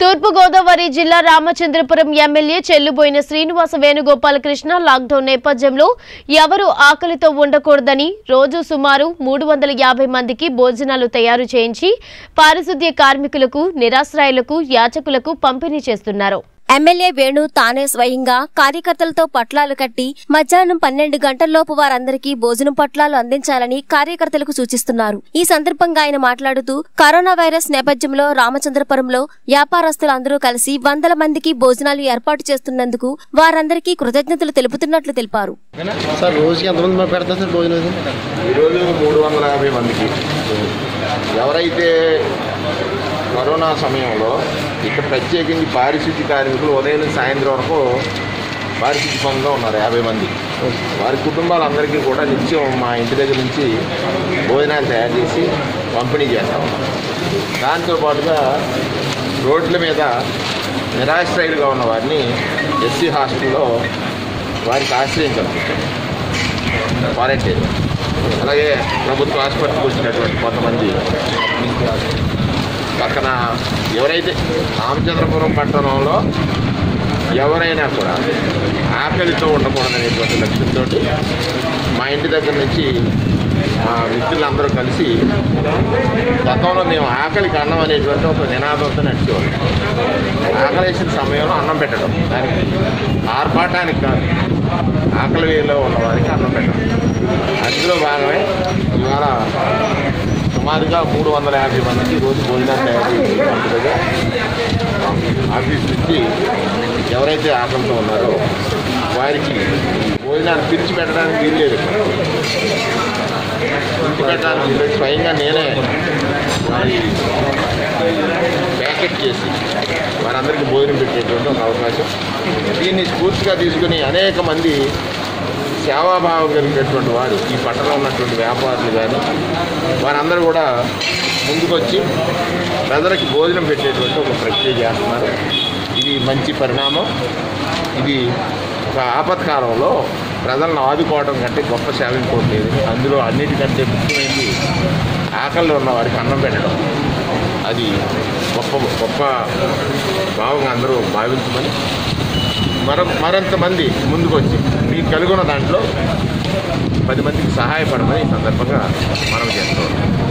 తూర్పుగోదావరి జిల్లా Ramachandrapuram MLA Chelluboina Srinivasa Venugopalakrishna lockdown నేపథ్యంలో ఎవరు ఆకలితో ఉండకూడదని రోజు సుమారు మూడు వందల యాభై మందికి భోజనాలు తయారు చేయించి పారిశుద్ధ్య కార్మికులకు నిరాశ్రయులకు యాచకులకు పంపిణీ చేస్తున్నారు ఎమ్మెల్యే వేణు తానే స్వయంగా కార్యకర్తలతో పట్లాలు కట్టి మధ్యాహ్నం పన్నెండు గంటల్లోపు వారందరికీ భోజనం పట్లాలు అందించాలని కార్యకర్తలకు సూచిస్తున్నారు ఈ సందర్భంగా ఆయన మాట్లాడుతూ కరోనా వైరస్ నేపథ్యంలో రామచంద్రపురంలో వ్యాపారస్తులందరూ కలిసి వందల మందికి భోజనాలు ఏర్పాటు చేస్తున్నందుకు వారందరికీ కృతజ్ఞతలు తెలుపుతున్నట్లు తెలిపారు సార్ రోజుకి ఎంతమంది మాకు పెడతారు సార్ భోజనం ఈరోజు మూడు వందల యాభై మందికి ఎవరైతే కరోనా సమయంలో ఇక్కడ ప్రత్యేకించి పారిశుద్ధ్య కార్మికులు ఉదయం నుంచి సాయంత్రం వరకు పారిశుద్ధ్య పనుల్లో ఉన్నారు యాభై మంది వారి కుటుంబాలందరికీ కూడా నిత్యం మా ఇంటి దగ్గర నుంచి భోజనాలు తయారు చేసి పంపిణీ చేస్తా ఉన్నాం దాంతో పాటుగా రోడ్ల మీద నిరాశ్రయులుగా ఉన్న వారిని ఎస్సీ హాస్టల్లో వారికి ఆశ్రయం కల్పించాం క్వారంటైన్ అలాగే ప్రభుత్వ ఆసుపత్రికి వచ్చినటువంటి కొంతమంది పక్కన ఎవరైతే రామచంద్రపురం పట్టణంలో ఎవరైనా కూడా ఆకలితో ఉండకూడదనేటువంటి లక్ష్యంతో మా ఇంటి దగ్గర నుంచి మా మిత్రులందరూ కలిసి గతంలో మేము ఆకలికి అన్నం అనేటువంటి ఒక నినాదంతో నడిచేవాళ్ళం ఆకలి వేసిన సమయంలో అన్నం పెట్టడం దానికి ఆర్భాటానికి కాదు ఆకలి వేలో ఉన్న వారికి అన్నం పెట్టడం అందులో భాగమే ఇవాళ సుమారుగా మూడు వందల యాభై మందికి రోజు భోజనాలు తయారు చేసి పంపుగా ఆఫీస్ నుంచి ఎవరైతే ఆకలితో ఉన్నారో వారికి భోజనాలు పిలిచి పెట్టడానికి వీల్లేదు పిలిచి పెట్టడానికి వీల్లేదు స్వయంగా నేనే వారి ప్యాకెట్ చేసి వారందరికీ భోజనం పెట్టేటువంటి ఒక అవకాశం దీన్ని స్ఫూర్తిగా తీసుకుని అనేక మంది సేవాభావం కలిగినటువంటి వారు ఈ పట్టణంలో ఉన్నటువంటి వ్యాపారులు కానీ వారందరూ కూడా ముందుకొచ్చి ప్రజలకి భోజనం పెట్టేటువంటి ఒక ప్రక్రియ చేస్తున్నారు ఇది మంచి పరిణామం ఇది ఒక ఆపత్కాలంలో ప్రజలను ఆదుకోవడం కంటే గొప్ప సేవ ఇంకోటి లేదు అందులో అన్నిటికంటే ముఖ్యమైనది ఆకలిలో ఉన్న వారికి అన్నం పెట్టడం అది గొప్ప గొప్ప భావంగా అందరూ భావించమని మర మరింతమంది ముందుకు వచ్చి మీకు కలుగున్న దాంట్లో పది మందికి సహాయపడమని ఈ సందర్భంగా మనం చేస్తున్నాం